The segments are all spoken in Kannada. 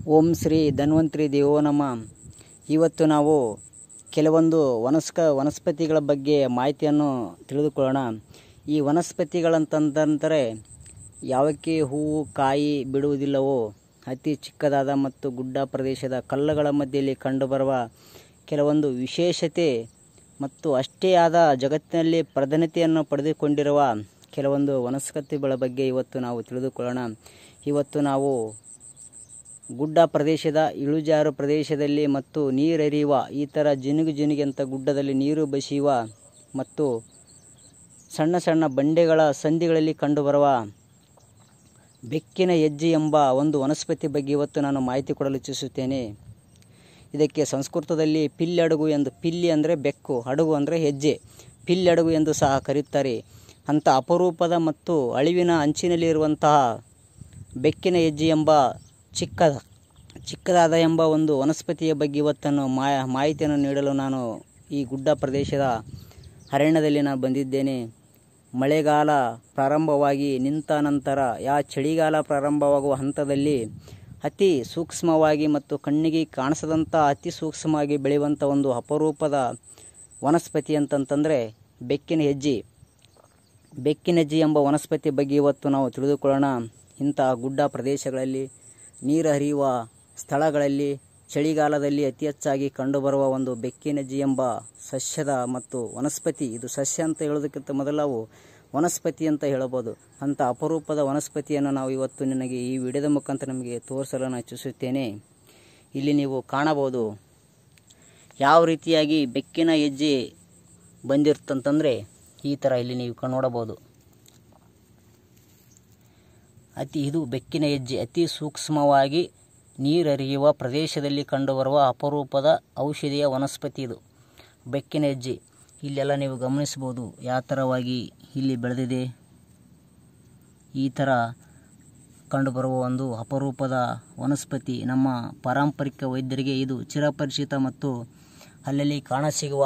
ಓಂ ಶ್ರೀ ಧನ್ವಂತ್ರಿ ದೇವೋ ನಮ ಇವತ್ತು ನಾವು ಕೆಲವೊಂದು ವನಸ್ಕ ವನಸ್ಪತಿಗಳ ಬಗ್ಗೆ ಮಾಹಿತಿಯನ್ನು ತಿಳಿದುಕೊಳ್ಳೋಣ ಈ ವನಸ್ಪತಿಗಳಂತಂದರೆ ಯಾವಕ್ಕೆ ಹೂವು ಕಾಯಿ ಬಿಡುವುದಿಲ್ಲವೋ ಅತಿ ಚಿಕ್ಕದಾದ ಮತ್ತು ಗುಡ್ಡ ಪ್ರದೇಶದ ಕಲ್ಲುಗಳ ಮಧ್ಯೆಯಲ್ಲಿ ಕಂಡುಬರುವ ಕೆಲವೊಂದು ವಿಶೇಷತೆ ಮತ್ತು ಅಷ್ಟೇ ಆದ ಜಗತ್ತಿನಲ್ಲಿ ಪ್ರಧಾನತೆಯನ್ನು ಪಡೆದುಕೊಂಡಿರುವ ಕೆಲವೊಂದು ವನಸ್ಪತಿಗಳ ಬಗ್ಗೆ ಇವತ್ತು ನಾವು ತಿಳಿದುಕೊಳ್ಳೋಣ ಇವತ್ತು ನಾವು ಗುಡ್ಡ ಪ್ರದೇಶದ ಇಳಿಜಾರು ಪ್ರದೇಶದಲ್ಲಿ ಮತ್ತು ನೀರರಿಯುವ ಈ ಥರ ಜಿನುಗು ಜಿನುಗಿಂತ ಗುಡ್ಡದಲ್ಲಿ ನೀರು ಬಸಿಯುವ ಮತ್ತು ಸಣ್ಣ ಸಣ್ಣ ಬಂಡೆಗಳ ಸಂಧಿಗಳಲ್ಲಿ ಕಂಡುಬರುವ ಬೆಕ್ಕಿನ ಹೆಜ್ಜೆ ಎಂಬ ಒಂದು ವನಸ್ಪತಿ ಬಗ್ಗೆ ಇವತ್ತು ನಾನು ಮಾಹಿತಿ ಕೊಡಲು ಇಚ್ಛಿಸುತ್ತೇನೆ ಇದಕ್ಕೆ ಸಂಸ್ಕೃತದಲ್ಲಿ ಪಿಲ್ಲಡುಗು ಎಂದು ಪಿಲ್ಲಿ ಅಂದರೆ ಬೆಕ್ಕು ಹಡಗು ಅಂದರೆ ಹೆಜ್ಜೆ ಪಿಲ್ಲಡುಗು ಎಂದು ಸಹ ಕರೆಯುತ್ತಾರೆ ಅಂಥ ಅಪರೂಪದ ಮತ್ತು ಅಳಿವಿನ ಅಂಚಿನಲ್ಲಿರುವಂತಹ ಬೆಕ್ಕಿನ ಹೆಜ್ಜೆ ಎಂಬ ಚಿಕ್ಕದ ಚಿಕ್ಕದಾದ ಎಂಬ ಒಂದು ವನಸ್ಪತಿಯ ಬಗ್ಗೆ ಇವತ್ತನ್ನು ಮಾಯ ಮಾಹಿತಿಯನ್ನು ನೀಡಲು ನಾನು ಈ ಗುಡ್ಡ ಪ್ರದೇಶದ ಅರಣ್ಯದಲ್ಲಿ ನಾನು ಬಂದಿದ್ದೇನೆ ಮಳೆಗಾಲ ಪ್ರಾರಂಭವಾಗಿ ನಿಂತ ನಂತರ ಯಾ ಚಳಿಗಾಲ ಪ್ರಾರಂಭವಾಗುವ ಹಂತದಲ್ಲಿ ಅತಿ ಸೂಕ್ಷ್ಮವಾಗಿ ಮತ್ತು ಕಣ್ಣಿಗೆ ಕಾಣಿಸದಂಥ ಅತಿ ಸೂಕ್ಷ್ಮವಾಗಿ ಬೆಳೆಯುವಂಥ ಒಂದು ಅಪರೂಪದ ವನಸ್ಪತಿ ಅಂತಂತಂದರೆ ಬೆಕ್ಕಿನ ಹೆಜ್ಜೆ ಬೆಕ್ಕಿನ ಹೆಜ್ಜೆ ಎಂಬ ವನಸ್ಪತಿ ಬಗ್ಗೆ ಇವತ್ತು ನಾವು ತಿಳಿದುಕೊಳ್ಳೋಣ ಇಂತಹ ಗುಡ್ಡ ಪ್ರದೇಶಗಳಲ್ಲಿ ನೀರು ಹರಿಯುವ ಸ್ಥಳಗಳಲ್ಲಿ ಚಳಿಗಾಲದಲ್ಲಿ ಅತಿ ಹೆಚ್ಚಾಗಿ ಕಂಡುಬರುವ ಒಂದು ಬೆಕ್ಕಿನಜ್ಜಿ ಎಂಬ ಸಸ್ಯದ ಮತ್ತು ವನಸ್ಪತಿ ಇದು ಸಸ್ಯ ಅಂತ ಹೇಳೋದಕ್ಕಿಂತ ಮೊದಲು ನಾವು ವನಸ್ಪತಿ ಅಂತ ಹೇಳಬಹುದು ಅಂಥ ಅಪರೂಪದ ವನಸ್ಪತಿಯನ್ನು ನಾವು ಇವತ್ತು ನಿನಗೆ ಈ ವಿಡಿಯೋದ ಮುಖಾಂತರ ನಿಮಗೆ ತೋರಿಸಲು ನಾನು ಇಚ್ಛಿಸುತ್ತೇನೆ ಇಲ್ಲಿ ನೀವು ಕಾಣಬಹುದು ಯಾವ ರೀತಿಯಾಗಿ ಬೆಕ್ಕಿನ ಹೆಜ್ಜೆ ಬಂದಿರ್ತಂತಂದರೆ ಈ ಥರ ಇಲ್ಲಿ ನೀವು ಕ- ನೋಡಬಹುದು ಅತಿ ಇದು ಬೆಕ್ಕಿನ ಹೆಜ್ಜೆ ಅತಿ ಸೂಕ್ಷ್ಮವಾಗಿ ನೀರರಿಯುವ ಪ್ರದೇಶದಲ್ಲಿ ಕಂಡುಬರುವ ಅಪರೂಪದ ಔಷಧಿಯ ವನಸ್ಪತಿ ಇದು ಬೆಕ್ಕಿನ ಹೆಜ್ಜೆ ಇಲ್ಲೆಲ್ಲ ನೀವು ಗಮನಿಸ್ಬೋದು ಯಾವ ಥರವಾಗಿ ಇಲ್ಲಿ ಬೆಳೆದಿದೆ ಈ ಥರ ಕಂಡುಬರುವ ಒಂದು ಅಪರೂಪದ ವನಸ್ಪತಿ ನಮ್ಮ ಪಾರಂಪರಿಕ ವೈದ್ಯರಿಗೆ ಇದು ಚಿರಪರಿಚಿತ ಮತ್ತು ಅಲ್ಲಲ್ಲಿ ಕಾಣಸಿಗುವ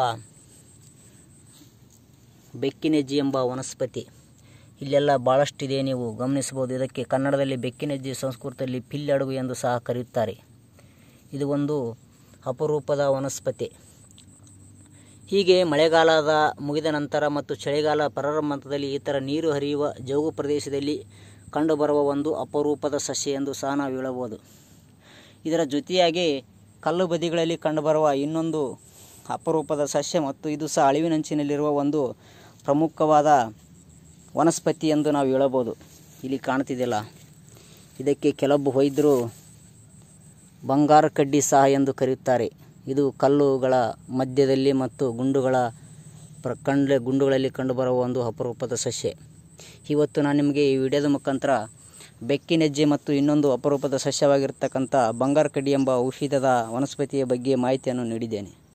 ಬೆಕ್ಕಿನೆಜ್ಜಿ ಎಂಬ ವನಸ್ಪತಿ ಇಲ್ಲೆಲ್ಲ ಭಾಳಷ್ಟಿದೆ ನೀವು ಗಮನಿಸಬಹುದು ಇದಕ್ಕೆ ಕನ್ನಡದಲ್ಲಿ ಬೆಕ್ಕಿನೆಜ್ಜಿ ಸಂಸ್ಕೃತದಲ್ಲಿ ಪಿಲ್ಲಡುಗು ಎಂದು ಸಹ ಕರೆಯುತ್ತಾರೆ ಇದು ಒಂದು ಅಪರೂಪದ ವನಸ್ಪತಿ ಹೀಗೆ ಮಳೆಗಾಲದ ಮುಗಿದ ನಂತರ ಮತ್ತು ಚಳಿಗಾಲ ಪ್ರಾರಂಭ ಹಂತದಲ್ಲಿ ಈ ಥರ ನೀರು ಹರಿಯುವ ಜೌಗು ಪ್ರದೇಶದಲ್ಲಿ ಕಂಡುಬರುವ ಒಂದು ಅಪರೂಪದ ಸಸ್ಯ ಎಂದು ಸಹ ನಾವು ಹೇಳಬಹುದು ಇದರ ಜೊತೆಯಾಗಿ ಕಲ್ಲು ಬದಿಗಳಲ್ಲಿ ಕಂಡುಬರುವ ಇನ್ನೊಂದು ಅಪರೂಪದ ಸಸ್ಯ ಮತ್ತು ಇದು ಸಹ ಅಳಿವಿನಂಚಿನಲ್ಲಿರುವ ಒಂದು ಪ್ರಮುಖವಾದ ವನಸ್ಪತಿ ಎಂದು ನಾವು ಹೇಳಬಹುದು ಇಲ್ಲಿ ಕಾಣ್ತಿದೆಯಲ್ಲ ಇದಕ್ಕೆ ಕೆಲವೊಬ್ಬ ವೈದ್ಯರು ಬಂಗಾರ ಕಡ್ಡಿ ಸಹ ಎಂದು ಕರೆಯುತ್ತಾರೆ ಇದು ಕಲ್ಲುಗಳ ಮಧ್ಯದಲ್ಲಿ ಮತ್ತು ಗುಂಡುಗಳ ಪ್ರ ಕಂಡ ಗುಂಡುಗಳಲ್ಲಿ ಕಂಡುಬರುವ ಒಂದು ಅಪರೂಪದ ಸಸ್ಯ ಇವತ್ತು ನಾನು ನಿಮಗೆ ಈ ವಿಡಿಯೋದ ಮುಖಾಂತರ ಬೆಕ್ಕಿನೆಜ್ಜೆ ಮತ್ತು ಇನ್ನೊಂದು ಅಪರೂಪದ ಸಸ್ಯವಾಗಿರ್ತಕ್ಕಂಥ ಬಂಗಾರ ಕಡ್ಡಿ ಎಂಬ ಔಷಧದ ವನಸ್ಪತಿಯ ಬಗ್ಗೆ ಮಾಹಿತಿಯನ್ನು ನೀಡಿದ್ದೇನೆ